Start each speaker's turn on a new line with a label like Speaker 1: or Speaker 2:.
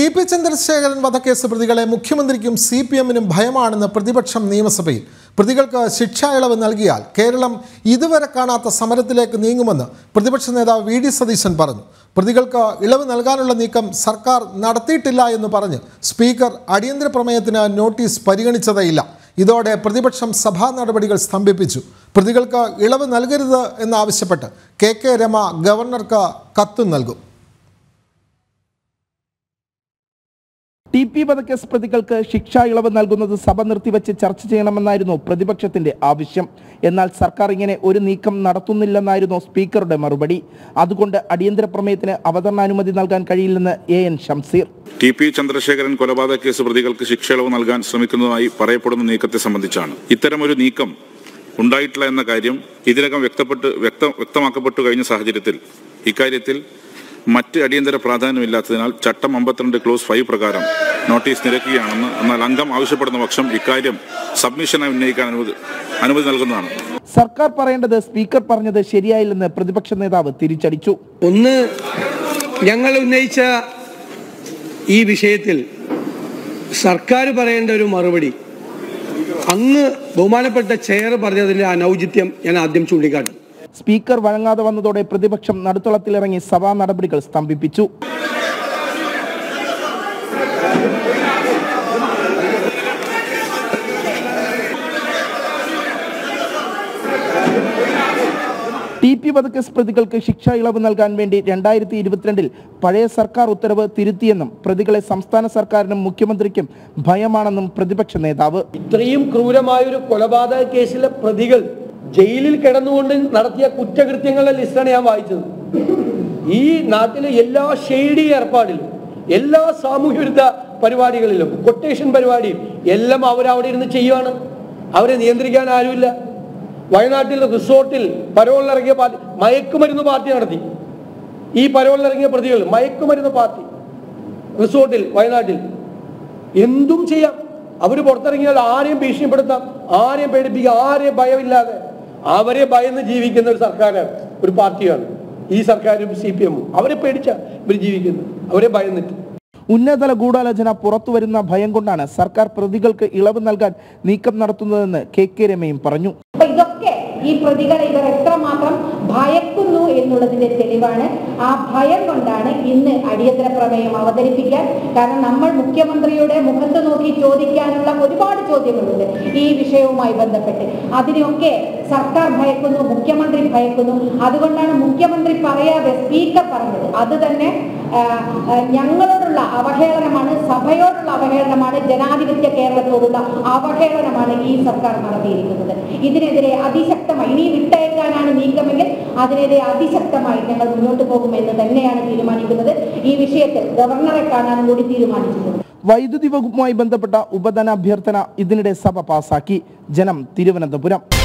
Speaker 1: T P Chandrasekharan വധക്കേസ് പ്രതികളെ മുഖ്യമന്ത്രിക്കും C P എമ്മിനും ഭയമാണെന്ന് പ്രതിപക്ഷം നിയമസഭയിൽ പ്രതികൾക്ക് ശിക്ഷാ ഇളവ് നൽകിയാൽ കേരളം ഇതുവരെ കാണാത്ത സമരത്തിലേക്ക് നീങ്ങുമെന്ന് പ്രതിപക്ഷ നേതാവ് വി ഡി സതീശൻ പറഞ്ഞു പ്രതികൾക്ക് ഇളവ് നൽകാനുള്ള നീക്കം സർക്കാർ നടത്തിയിട്ടില്ല എന്ന് പറഞ്ഞ് സ്പീക്കർ അടിയന്തര പ്രമേയത്തിന് നോട്ടീസ് പരിഗണിച്ചതേയില്ല ഇതോടെ പ്രതിപക്ഷം സഭാ നടപടികൾ സ്തംഭിപ്പിച്ചു പ്രതികൾക്ക് ഇളവ് നൽകരുത് എന്നാവശ്യപ്പെട്ട് കെ കെ രമ ഗവർണർക്ക് കത്തും നൽകും
Speaker 2: ടി പി വധക്കേസ് പ്രതികൾക്ക് ശിക്ഷാ ഇളവ് നൽകുന്നത് സഭ നിർത്തിവെച്ച് ചർച്ച ചെയ്യണമെന്നായിരുന്നു പ്രതിപക്ഷത്തിന്റെ ആവശ്യം എന്നാൽ സർക്കാർ ഇങ്ങനെ ഒരു നീക്കം നടത്തുന്നില്ലെന്നായിരുന്നു സ്പീക്കറുടെ മറുപടി അതുകൊണ്ട് അടിയന്തര പ്രമേയത്തിന് അവതരണാനുമതി നൽകാൻ കഴിയില്ലെന്ന് A N Shamseer
Speaker 3: T P Chandrasekharan കൊലപാതക കേസ് പ്രതികൾക്ക് ശിക്ഷ ഇളവ് നൽകാൻ ശ്രമിക്കുന്നതായി പറയപ്പെടുന്ന നീക്കത്തെ സംബന്ധിച്ചാണ് ഇത്തരമൊരു നീക്കം ഉണ്ടായിട്ടില്ല എന്ന കാര്യം ഇതിനകം വ്യക്തപ്പെട്ട് വ്യക്ത വ്യക്തമാക്കപ്പെട്ടു കഴിഞ്ഞ സാഹചര്യത്തിൽ ഇക്കാര്യത്തിൽ മറ്റ് അടിയന്തര പ്രാധാന്യമില്ലാത്തതിനാൽ ചട്ടം അമ്പത്തിരണ്ട് ക്ലോസ് ഫൈവ് പ്രകാരം നോട്ടീസ് നിരക്കുകയാണെന്ന് എന്നാൽ അംഗം ആവശ്യപ്പെടുന്ന പക്ഷം ഇക്കാര്യം സബ്മിഷനായി ഉന്നയിക്കാൻ അനുമതി അനുമതി നൽകുന്നതാണ്
Speaker 2: സർക്കാർ പറയേണ്ടത് സ്പീക്കർ പറഞ്ഞത് ശരിയായില്ലെന്ന് പ്രതിപക്ഷ നേതാവ് തിരിച്ചടിച്ചു
Speaker 4: ഒന്ന് ഞങ്ങൾ ഉന്നയിച്ച ഈ വിഷയത്തിൽ സർക്കാർ പറയേണ്ട ഒരു മറുപടി അങ്ങ് ബഹുമാനപ്പെട്ട ചെയർ പറഞ്ഞതിന്റെ അനൗചിത്യം ഞാൻ ആദ്യം ചൂണ്ടിക്കാട്ടി
Speaker 2: സ്പീക്കർ വഴങ്ങാതെ വന്നതോടെ പ്രതിപക്ഷം നടുത്തളത്തിലിറങ്ങി സഭാ നടപടികൾ സ്തംഭിപ്പിച്ചു ടി പി വധക്കേസ് പ്രതികൾക്ക് ശിക്ഷാ ഇളവ് നൽകാൻ വേണ്ടി രണ്ടായിരത്തി ഇരുപത്തിരണ്ടിൽ പഴയ സർക്കാർ ഉത്തരവ് തിരുത്തിയെന്നും പ്രതികളെ സംസ്ഥാന സർക്കാരിനും മുഖ്യമന്ത്രിക്കും ഭയമാണെന്നും പ്രതിപക്ഷ നേതാവ്
Speaker 5: ഇത്രയും ക്രൂരമായൊരു കൊലപാതക കേസിലെ പ്രതികൾ ജയിലിൽ കിടന്നുകൊണ്ട് നടത്തിയ കുറ്റകൃത്യങ്ങളുടെ ലിസ്റ്റാണ് ഞാൻ വായിച്ചത് ഈ നാട്ടിലെ എല്ലാ ഷെയ്ഡി ഏർപ്പാടിലും എല്ലാ സാമൂഹ്യ വിരുദ്ധ പരിപാടികളിലും കൊട്ടേഷൻ പരിപാടിയും എല്ലാം അവരവിടെ ഇരുന്ന് ചെയ്യുവാണ് അവരെ നിയന്ത്രിക്കാൻ ആരുമില്ല വയനാട്ടിൽ റിസോർട്ടിൽ പരോളിലിറങ്ങിയ പാർട്ടി മയക്കുമരുന്ന് പാർട്ടി നടത്തി ഈ പരോളിലിറങ്ങിയ പ്രതികൾ മയക്കുമരുന്ന് പാർട്ടി റിസോർട്ടിൽ വയനാട്ടിൽ എന്തും ചെയ്യാം അവർ പുറത്തിറങ്ങിയാൽ ആരെയും ഭീഷണിപ്പെടുത്താം ആരെയും പേടിപ്പിക്കാം ആരെയും ഭയമില്ലാതെ അവരെ ഭയന്ന് ജീവിക്കുന്ന ഒരു സർക്കാരാണ് ഒരു പാർട്ടിയാണ് ഈ സർക്കാരും സി പി എമ്മും അവരെ പേടിച്ച ഇവർ ജീവിക്കുന്നത് അവരെ ഭയന്നിട്ട്
Speaker 2: ഉന്നതതല ഗൂഢാലോചന പുറത്തുവരുന്ന ഭയം കൊണ്ടാണ് സർക്കാർ പ്രതികൾക്ക് ഇളവ് നൽകാൻ നീക്കം നടത്തുന്നതെന്ന് കെ കെ രമയും പറഞ്ഞു
Speaker 6: അപ്പൊ ഇതൊക്കെ ഈ പ്രതികളെ ഇവർ എത്രമാത്രം ഭയക്കുന്നു എന്നുള്ളതിന്റെ തെളിവാണ് ആ ഭയം കൊണ്ടാണ് ഇന്ന് അടിയന്തര പ്രമേയം അവതരിപ്പിക്കാൻ കാരണം നമ്മൾ മുഖ്യമന്ത്രിയുടെ മുഖത്ത് നോക്കി ചോദിക്കാനുള്ള ഒരുപാട് ചോദ്യങ്ങളുണ്ട് ഈ വിഷയവുമായി ബന്ധപ്പെട്ട് അതിനെയൊക്കെ സർക്കാർ ഭയക്കുന്നു മുഖ്യമന്ത്രി ഭയക്കുന്നു അതുകൊണ്ടാണ് മുഖ്യമന്ത്രി പറയാതെ സ്പീക്കർ പറഞ്ഞത് അത് തന്നെ ആ, ആ, ഞങ്ങളോടുള്ള അവഹേളനമാണ് സഭയോടുള്ള അവഹേളനമാണ് ജനാധിപത്യ കേരളത്തോടുള്ള അവഹേളനമാണ് ഈ സർക്കാർ നടത്തിയിരിക്കുന്നത് ഇതിനെതിരെ അതിശക്തമായി ഇനി വിട്ടയക്കാനാണ് നീക്കമെങ്കിൽ അതിനെതിരെ അതിശക്തമായി ഞങ്ങൾ മുന്നോട്ട് പോകുമെന്ന് തന്നെയാണ് തീരുമാനിക്കുന്നത് ഈ വിഷയത്തിൽ ഗവർണറെ കാണാനും കൂടി തീരുമാനിച്ചിട്ടുണ്ട്
Speaker 2: വൈദ്യുതി വകുപ്പുമായി ബന്ധപ്പെട്ട ഉപധന അഭ്യർത്ഥന ഇതിനിടെ സഭ പാസാക്കി ജനം തിരുവനന്തപുരം